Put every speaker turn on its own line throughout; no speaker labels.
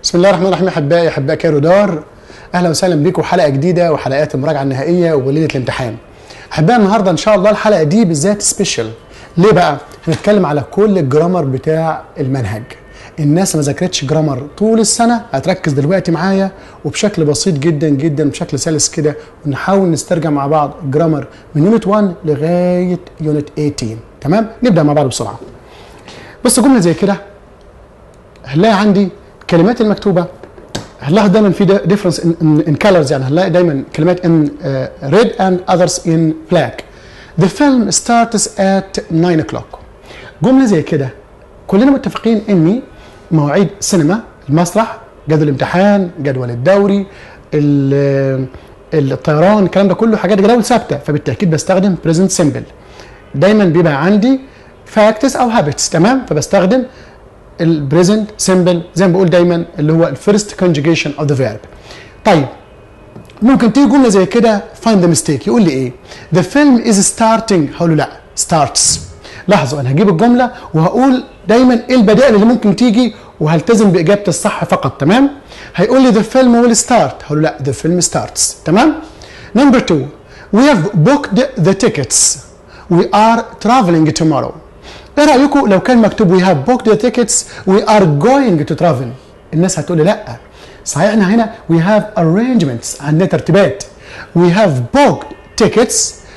بسم الله الرحمن الرحيم احبائي احباء كايرو دار اهلا وسهلا بكم حلقه جديده وحلقات المراجعه النهائيه وليله الامتحان احبائي النهارده ان شاء الله الحلقه دي بالذات سبيشال ليه بقى هنتكلم على كل الجرامر بتاع المنهج الناس ما ذاكرتش جرامر طول السنه هتركز دلوقتي معايا وبشكل بسيط جدا جدا بشكل سلس كده ونحاول نسترجع مع بعض جرامر من يونت 1 لغايه يونت 18 تمام نبدا مع بعض بسرعه بص جمله زي كده هنلاقي عندي الكلمات المكتوبه هنلاحظ دايما في ديفرنس ان كلرز يعني هنلاقي دايما كلمات ان ريد اند اذرز ان بلاك The film starts at 9 o'clock جمله زي كده كلنا متفقين ان مواعيد سينما المسرح جدول الامتحان جدول الدوري ال- الطيران الكلام ده كله حاجات جداول ثابته فبالتاكيد بستخدم present simple دايما بيبقى عندي facts او habits تمام فبستخدم البريزنت سيمبل زي ما بقول دايما اللي هو الفيرست كونجيجيشن اوف ذا فيرب طيب ممكن تيجي جمله زي كده find the mistake يقول لي ايه the film is starting هقول له لا starts لاحظوا انا هجيب الجمله وهقول دايما ايه البدائل اللي ممكن تيجي وهلتزم باجابه الصح فقط تمام هيقول لي the film will start هقول له لا the film starts تمام number two we have booked the tickets we are traveling tomorrow ايه رايكم لو كان مكتوب we have booked the tickets we are going to travel الناس هتقول لي لا صحيح احنا هنا we have arrangements عندنا ترتيبات we have booked tickets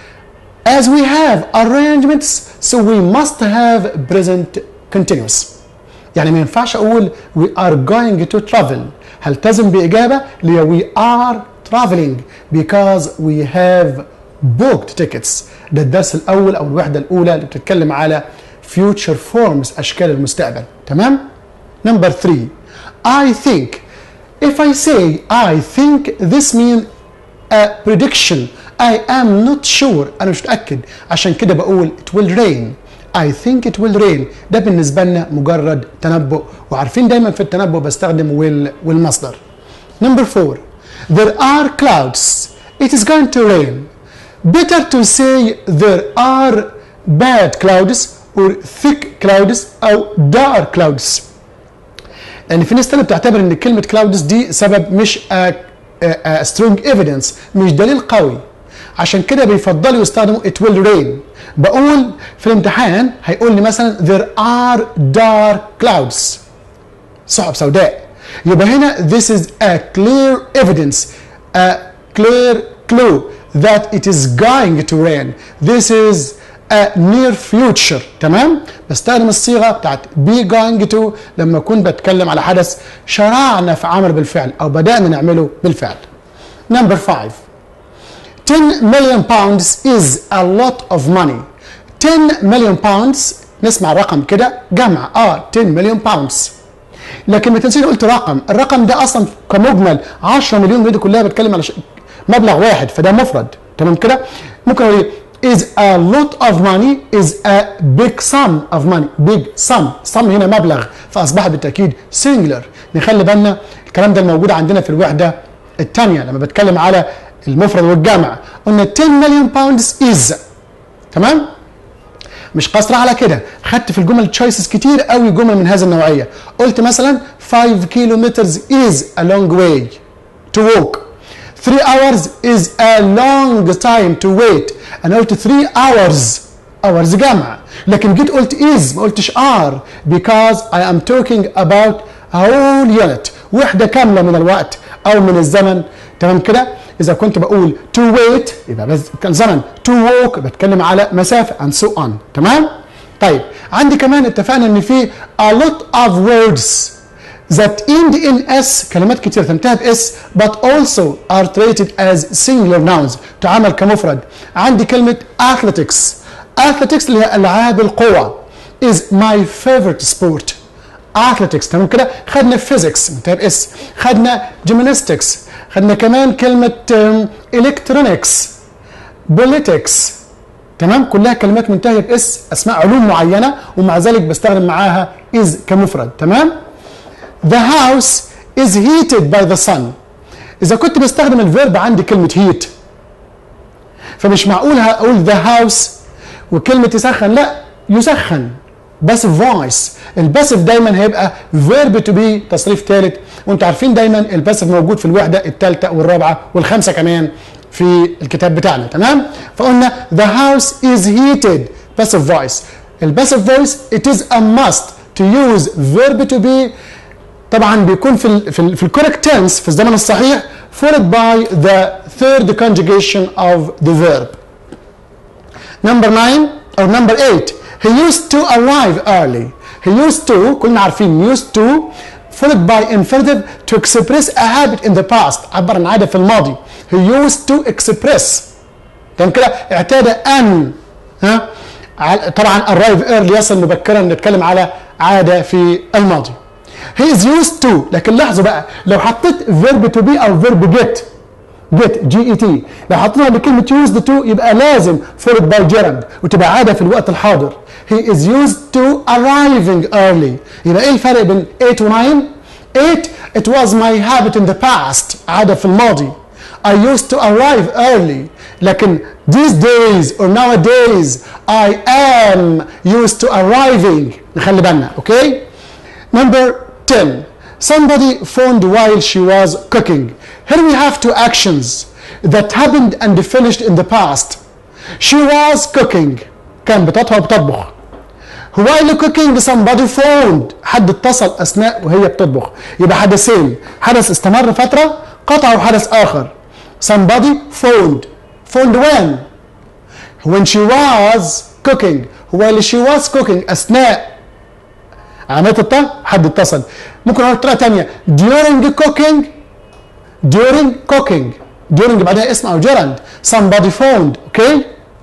as we have arrangements so we must have present continuous يعني ما ينفعش اقول we are going to travel هلتزم باجابه اللي هي we are traveling because we have booked tickets ده الدرس الاول او الوحده الاولى اللي بتتكلم على future forms اشكال المستقبل تمام number three I think if I say I think this means a prediction I am not sure أنا مش متأكد عشان كده بقول it will rain I think it will rain ده بالنسبة لنا مجرد تنبؤ وعارفين دايما في التنبؤ بستخدم will والمصدر number four there are clouds it is going to rain better to say there are bad clouds or thick clouds أو dark clouds لان في ناس تانية بتعتبر ان كلمه كلاودز دي سبب مش سترونج ايفيدنس مش دليل قوي عشان كده بيفضلوا يستخدموا it will rain بقول في الامتحان هيقول لي مثلا there are dark clouds سحب سوداء يبقى هنا this is a clear evidence a clear clue that it is going to rain this is a near future تمام بستخدم الصيغه بتاعت be going to لما اكون بتكلم على حدث شرعنا في عمل بالفعل او بدانا نعمله بالفعل number 5 10 million pounds is a lot of money 10 million pounds نسمع الرقم كده جمع اه 10 مليون باوندز لكن ما تنسيش قلت رقم الرقم ده اصلا كمجمل 10 مليون دي كلها بتكلم على ش... مبلغ واحد فده مفرد تمام كده ممكن اقول is a lot of money is a big sum of money big sum sum هنا مبلغ فاصبح بالتاكيد singular نخلي بالنا الكلام ده الموجود عندنا في الوحده الثانيه لما بتكلم على المفرد والجمع قلنا 10 مليون باوندز is تمام مش قصر على كده خدت في الجمل تشويسز كتير قوي جمل من هذه النوعيه قلت مثلا 5 كيلومترز is a long way to walk 3 hours is a long time to wait انا قلت 3 hours hours جمع لكن جيت قلت is ما قلتش are because I am talking about a whole unit وحده كامله من الوقت او من الزمن تمام كده اذا كنت بقول to wait يبقى بس كان زمن to walk بتكلم على مسافه and so on تمام طيب عندي كمان اتفقنا ان في a lot of words that end in s كلمات كتير تنتهي باس but also are treated as singular nouns تعامل كمفرد عندي كلمة athletics athletics اللي هي ألعاب القوى is my favorite sport athletics تمام كده خدنا physics منتهي باس خدنا gymnastics خدنا كمان كلمة um, electronics politics تمام كلها كلمات منتهية باس اسماء علوم معينة ومع ذلك بستخدم معاها is كمفرد تمام The house is heated by the sun. إذا كنت بستخدم الفيرب عندي كلمة heat فمش معقول هقول the house وكلمة يسخن لا يسخن باسف فويس الباسف دايما هيبقى فيرب تو بي تصريف ثالث وانتوا عارفين دايما الباسف موجود في الوحده الثالثه والرابعه والخامسه كمان في الكتاب بتاعنا تمام فقلنا the house is heated passive voice الباسف voice it is a must to use verb to be طبعا بيكون في ال في, ال في الكوريكت tense في الزمن الصحيح followed by the third conjugation of the verb number 9 or number 8 he used to arrive early he used to كلنا عارفين used to followed by infinitive to express a habit in the past عبر عن عاده في الماضي he used to express تمام كده اعتاد ان ها طبعا arrive early يصل مبكرا نتكلم على عاده في الماضي he is used to لكن لاحظوا بقى لو حطيت verb to be او verb get get g e t لو حطينا بكلمه used to يبقى لازم followed by gerund وتبقى عاده في الوقت الحاضر he is used to arriving early يبقى ايه الفرق بين 8 و 9 8 it was my habit in the past عاده في الماضي I used to arrive early لكن these days or nowadays I am used to arriving نخلي بالنا اوكي number 10 somebody phoned while she was cooking here we have two actions that happened and finished in the past she was cooking كان بتطهى وبتطبخ while cooking somebody phoned حد اتصل اثناء وهي بتطبخ يبقى حدثين حدث استمر فتره قطعوا حدث اخر somebody phoned phoned when when she was cooking while she was cooking اثناء عمليه الطهي حد اتصل ممكن اقول بطريقه ثانيه during cooking during cooking during بعدها اسم او gerund somebody phoned okay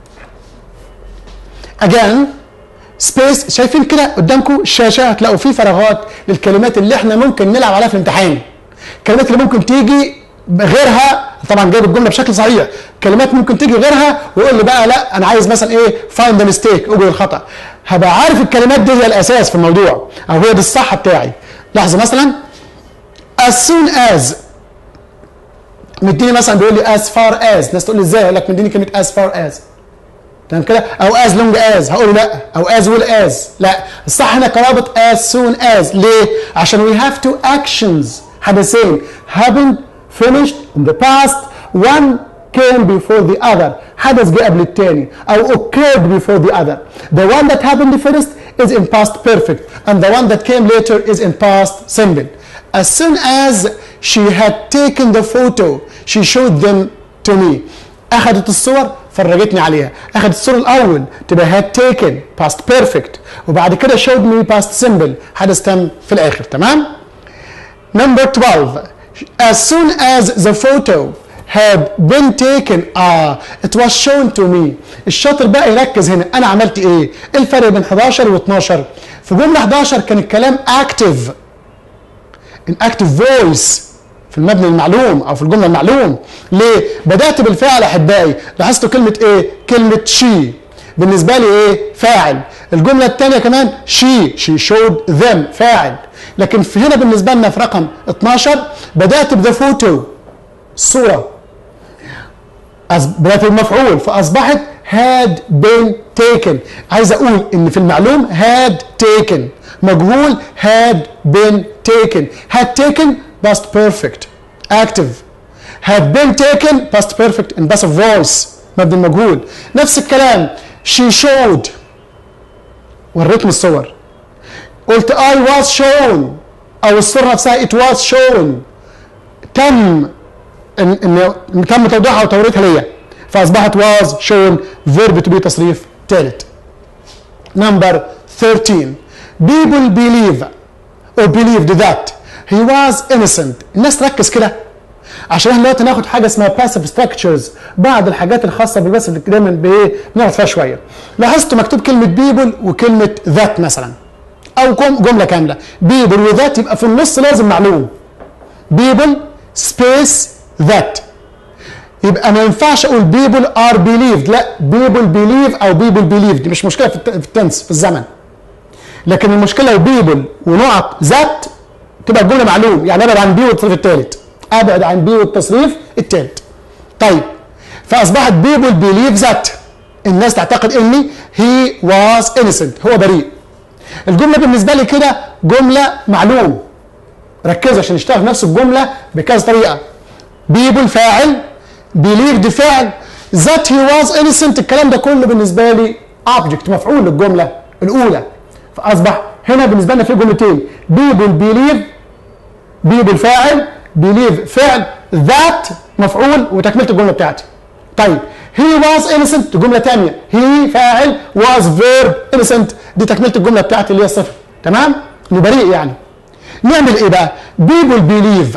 again سبيس شايفين كده قدامكم الشاشه هتلاقوا فيه فراغات للكلمات اللي احنا ممكن نلعب عليها في الامتحان الكلمات اللي ممكن تيجي غيرها طبعا جايب الجمله بشكل صحيح كلمات ممكن تيجي غيرها ويقول لي بقى لا انا عايز مثلا ايه فايند ذا ميستيك اوجد الخطا هبقى عارف الكلمات دي هي الاساس في الموضوع او هي دي الصح بتاعي لحظه مثلا as soon as مديني مثلا بيقول لي as far as ناس تقول لي ازاي اقول لك مديني كلمه as far as تمام كده او as long as هقول له لا او as well as لا الصح هنا كرابط as soon as ليه عشان we have two actions حدثين happened finished in the past one came before the other حدث جه قبل الثاني او occurred before the other the one that happened first is in past perfect and the one that came later is in past simple as soon as she had taken the photo she showed them to me اخذت الصور فرجتني عليها اخذت الصورة الاول تبقى had taken past perfect وبعد كده showed me past simple حدث تم في الاخر تمام number 12 as soon as the photo had been taken ah it was shown to me الشاطر بقى يركز هنا انا عملت ايه ايه الفرق بين 11 و 12 في جمله 11 كان الكلام active in active voice في المبني المعلوم او في الجمله المعلوم ليه بدات بالفعل احبائي لاحظتوا كلمه ايه كلمه شي بالنسبه لي ايه فاعل الجمله الثانيه كمان شي شي شود ذم فاعل لكن في هنا بالنسبه لنا في رقم 12 بدات بذا فوتو الصوره بدات بالمفعول فاصبحت had been taken عايز اقول ان في المعلوم had taken مجهول had been taken had taken past perfect active had been taken past perfect in passive voice مبني المجهول نفس الكلام she showed وريتني الصور قلت I was shown او الصورة نفسها it was shown تم ان, إن تم توضيحها وتوريتها ليا فاصبحت was shown verb to be تصريف ثالث number 13 people believe or believed that he was innocent الناس تركز كده عشان احنا دلوقتي ناخد حاجه اسمها passive structures بعض الحاجات الخاصه بالباسف اللي دايما بايه بنقعد فيها شويه لاحظتوا مكتوب كلمه بيبل وكلمه ذات مثلا او جمله كامله بيبل وذات يبقى في النص لازم معلوم بيبل سبيس ذات يبقى ما ينفعش اقول بيبل ار بيليفد لا بيبل بيليف او بيبل بيليف دي مش مشكله في التنس في الزمن لكن المشكله بيبل ونقط ذات تبقى الجمله معلوم يعني ابعد عن بي والتصريف الثالث ابعد عن بي والتصريف الثالث طيب فاصبحت بيبل بيليف ذات الناس تعتقد اني هي واز انسنت هو بريء الجمله بالنسبه لي كده جمله معلوم ركزوا عشان نشتغل في نفس الجمله بكذا طريقه بيبول فاعل believed فعل that he was innocent الكلام ده كله بالنسبه لي object مفعول للجمله الاولى فاصبح هنا بالنسبه لنا في جملتين people believe people فاعل believe فعل that مفعول وتكمله الجمله بتاعتي طيب he was innocent جمله ثانيه he فاعل was verb innocent دي تكمله الجمله بتاعتي اللي هي الصفر تمام انه بريء يعني نعمل ايه بقى people believe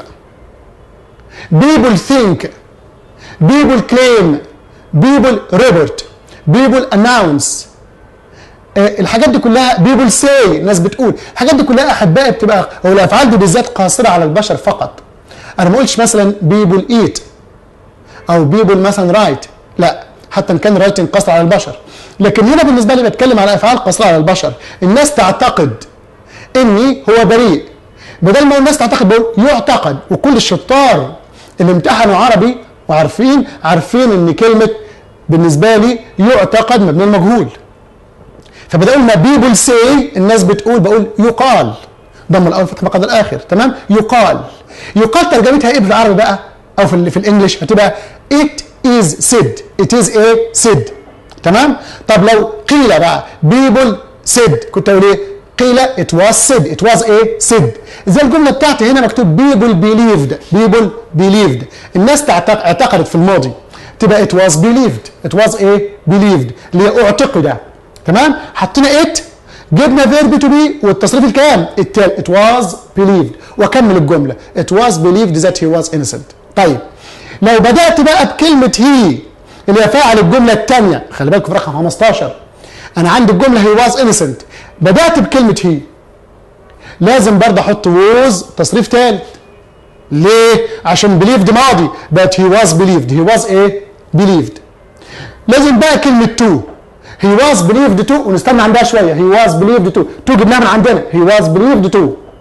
people think people claim people report people announce آه، الحاجات دي كلها people say ناس بتقول الحاجات دي كلها احبائي بتبقى او الافعال دي بالذات قاصره على البشر فقط انا ما قلتش مثلا people eat او people مثلا write لا حتى ان كان رايتنج قاصر على البشر لكن هنا بالنسبه لي بتكلم على افعال قاصره على البشر الناس تعتقد اني هو بريء بدل ما الناس تعتقد بقول يعتقد وكل الشطار اللي امتحنوا عربي وعارفين عارفين ان كلمه بالنسبه لي يعتقد مبني المجهول فبدل اقول ما بيبل سي الناس بتقول بقول يقال ضم الاول فتح ما قبل الاخر تمام يقال يقال ترجمتها ايه بالعربي بقى او في ال في الانجليش هتبقى it is said it is a said تمام طب لو قيل بقى people said كنت اقول ايه قيل it was said it was a said زي الجمله بتاعتي هنا مكتوب people believed people believed الناس تعتق- اعتقدت في الماضي تبقى it was believed it was a believed اللي هي اعتقد تمام حطينا it جبنا verb to be والتصريف الكلام it, it was believed واكمل الجمله it was believed that he was innocent طيب لو بدات بقى بكلمه هي اللي هي فاعل الجمله الثانيه خلي بالكم في رقم 15 انا عندي الجمله هي was innocent بدات بكلمه هي لازم برضه احط was تصريف ثالث ليه؟ عشان believed ماضي but he was believed he was a believed لازم بقى كلمة to he was believed to ونستنى عندها شوية he was believed to to جبناها من عندنا he was believed to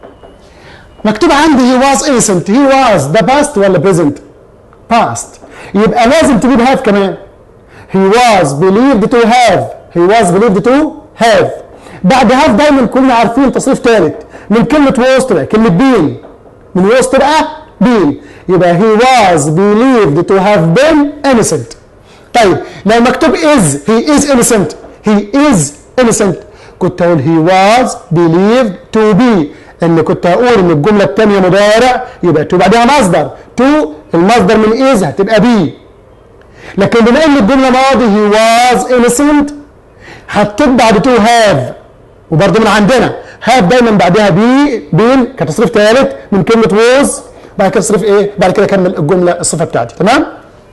مكتوب عندي he was innocent he was the past ولا present past يبقى لازم تجيب have كمان he was believed to have he was believed to have بعد have دايما كلنا عارفين تصريف ثالث من كلمة was تبقى كلمة been من was تبقى been يبقى he was believed to have been innocent طيب لو مكتوب is he is innocent he is innocent كنت اقول he was believed to be ان كنت اقول ان الجمله الثانيه مضارع يبقى تو بعدها مصدر to المصدر من is هتبقى be لكن بما ان الجمله ماضي he was innocent حطيت بعد to have وبرضه من عندنا have دايما بعدها بي بين كتصريف ثالث من كلمه was بعد كده تصريف ايه؟ بعد كده اكمل الجمله الصفه بتاعتي تمام؟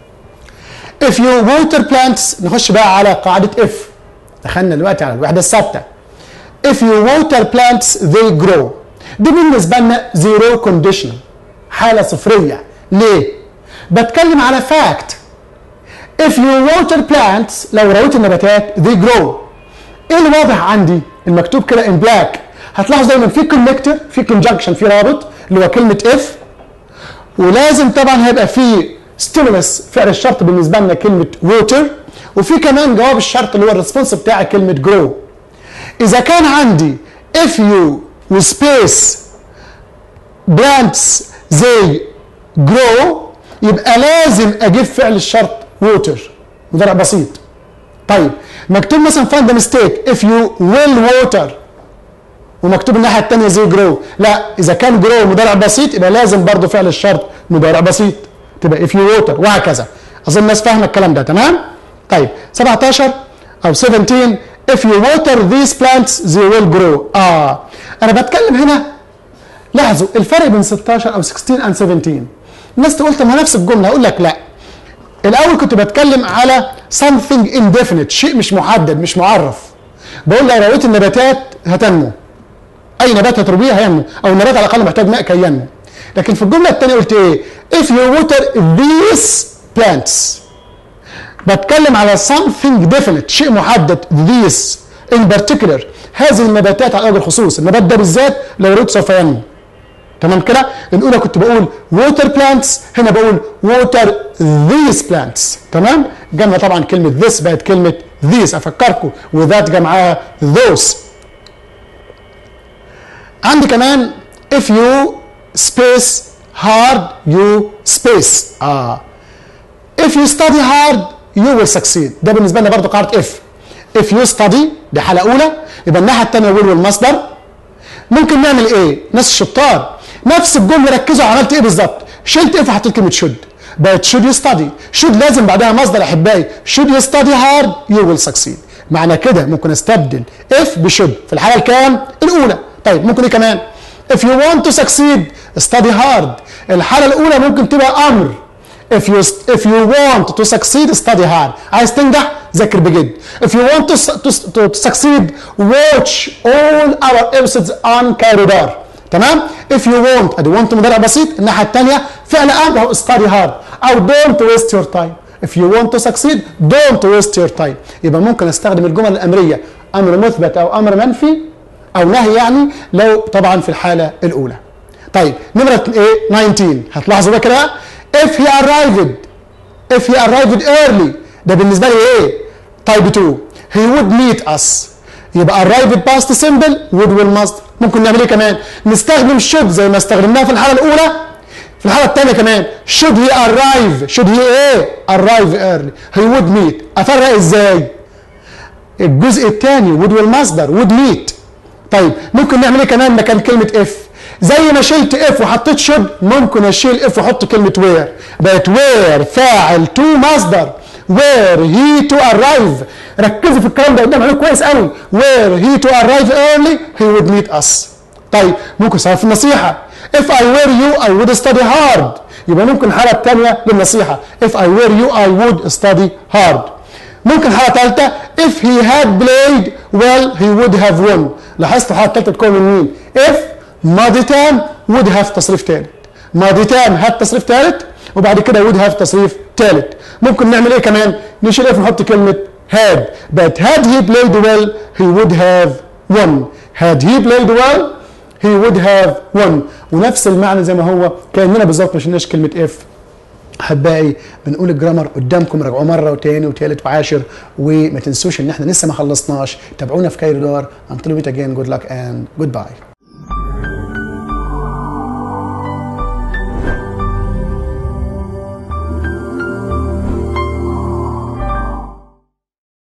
if you water plants نخش بقى على قاعده if دخلنا دلوقتي على الوحده الثابته if you water plants they grow دي بالنسبه لنا zero conditional حاله صفريه ليه؟ بتكلم على fact if you water plants لو رويت النباتات they grow ايه اللي واضح عندي المكتوب كده in black هتلاحظ دايما في كونكتور في conjunction في رابط اللي هو كلمه if ولازم طبعا هيبقى في ستيمولس فعل الشرط بالنسبه لنا كلمه ووتر وفي كمان جواب الشرط اللي هو الريسبونس بتاع كلمه جرو اذا كان عندي if you وسبيس plants they grow يبقى لازم اجيب فعل الشرط ووتر مضارع بسيط طيب مكتوب مثلا find the mistake if you will water ومكتوب الناحيه الثانيه زي جرو لا اذا كان جرو مضارع بسيط يبقى لازم برضه فعل الشرط مضارع بسيط تبقى if you water وهكذا اظن الناس فاهمه الكلام ده تمام طيب 17 او 17 if you water these plants they will grow اه انا بتكلم هنا لاحظوا الفرق بين 16 او 16 and 17 الناس تقول طب ما نفس الجمله اقول لك لا الاول كنت بتكلم على something indefinite شيء مش محدد مش معرف بقول لو رويت النباتات هتنمو اي نبات هتربيه هينمو او النبات على الاقل محتاج ماء كي ينمو لكن في الجمله الثانيه قلت ايه if you water these plants بتكلم على something definite شيء محدد these in particular هذه النباتات على وجه الخصوص النبات ده بالذات لو رويته سوف ينمو تمام كده الاولى كنت بقول water plants هنا بقول water these plants تمام جمع طبعا كلمه this بقت كلمه these افكركم وذات جمعها those عندي كمان if you space hard you space اه if you study hard you will succeed ده بالنسبه لنا برضه قاعده if if you study دي حاله اولى يبقى الناحيه الثانيه will والمصدر ممكن نعمل ايه ناس الشطار نفس الجمله ركزوا عملت ايه بالظبط شلت اف وحطيت كلمه شود بقت should you study should لازم بعدها مصدر احبائي should you study hard you will succeed معنى كده ممكن استبدل if بشود في الحاله الكام الاولى طيب ممكن ايه كمان if you want to succeed study hard الحاله الاولى ممكن تبقى امر if you if you want to succeed study hard عايز تنجح ذاكر بجد if you want to, to, to succeed watch all our episodes on كايرودار تمام if you want ادي want مضارع بسيط الناحيه الثانيه فعل امر هو study hard او don't waste your time if you want to succeed don't waste your time يبقى ممكن استخدم الجمل الامريه امر مثبت او امر منفي او نهي يعني لو طبعا في الحاله الاولى طيب نمره ايه 19 هتلاحظوا ده كده if he arrived if he arrived early ده بالنسبه لي ايه type 2 he would meet us يبقى arrived past simple would والمصدر ممكن نعمل ايه كمان نستخدم should زي ما استخدمناها في الحاله الاولى في الحاله الثانيه كمان should he arrive should he ايه arrive early he would meet افرق ازاي الجزء الثاني would والمصدر would meet طيب ممكن نعمل ايه كمان مكان كلمه اف زي ما شلت اف وحطيت شود ممكن اشيل اف واحط كلمه وير بقت وير فاعل تو مصدر وير هي تو ارايف ركزوا في الكلام ده قدام عليكم كويس قوي وير هي تو ارايف ايرلي هي وود ميت اس طيب ممكن صار في النصيحه if I were you I would study hard يبقى ممكن الحاله الثانيه للنصيحه if I were you I would study hard ممكن حاله ثالثه if he had played well he would have won لاحظت الحاله الثالثه تكون من مين if ماضي تام would have تصريف ثالث ماضي تام had تصريف ثالث وبعد كده would have تصريف ثالث ممكن نعمل ايه كمان نشيل اف نحط كلمه had but had he played well he would have won had he played well he would have won ونفس المعنى زي ما هو كاننا بالظبط ما شلناش كلمه اف احبائي بنقول الجرامر قدامكم راجعوه مره وتاني وتالت وعاشر وما تنسوش ان احنا لسه ما خلصناش تابعونا في كايرو دار until we meet again good luck and goodbye